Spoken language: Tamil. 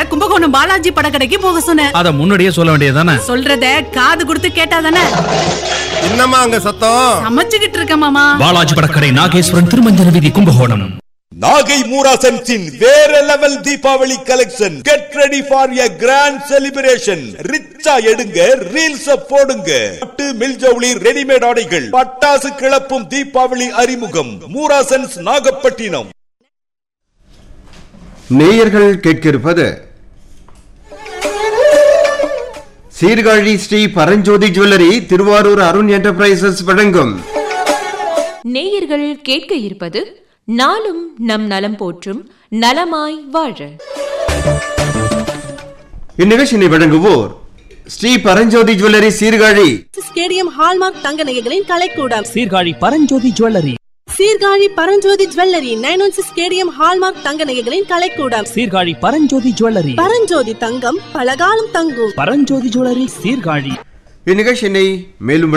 கும்பகோணம் பாலாஜி படக்கடைக்கு போக சொன்னேன் அத முன்னாடியே சொல்ல வேண்டியதுதானே சொல்றத காது கொடுத்து கேட்டாதானே என்னம்மா அங்க சத்தம் சமைச்சுக்கிட்டு இருக்க மாமா பாலாஜி படக்கடை நாகேஸ்வரன் திருமஞ்சன வீதி கும்பகோணம் நாகை மூராசன்ஸின் வேற level Deepavali collection get ready for a grand celebration ரிச்சா எடுங்க ரீல்ஸ் போடுங்க பட்டு மில்ஜவுளி ரெடிமேட் ஆடைகள் பட்டாசு கிளப்பும் தீபாவளி அறிமுகம் மூராசன்ஸ் நாகப்பட்டினம் நேயர்கள் கேட்கிருப்பது சீர்காழி ஸ்ரீ பரஞ்சோதி ஜுவல்லரி திருவாரூர் அருண் என்டர்பிரைசஸ் வழங்கும் நேயர்கள் கேட்க இருப்பது நாளும் நம் நலம் போற்றும் நலமாய் வாழ இந்நிகழ்ச்சியினை வழங்குவோர் Sri Paranjothi jewellery Sirkazhi stadium hallmark தங்க நகைகளின் கலைக்கூடம் Sirkazhi Paranjothi jewellery Sirkazhi Paranjothi jewellery nine one six stadium hallmark தங்க நகைகளின் கலைக்கூடம் சீர்காழி பரஞ்சோதி ஜுவல்லரி பரஞ்சோதி தங்கம் பலகாலம் தங்கும் பரஞ்சோதி ஜுவல்லரி சீர்காழி இந்நிகழ்ச்சியினை மேலும்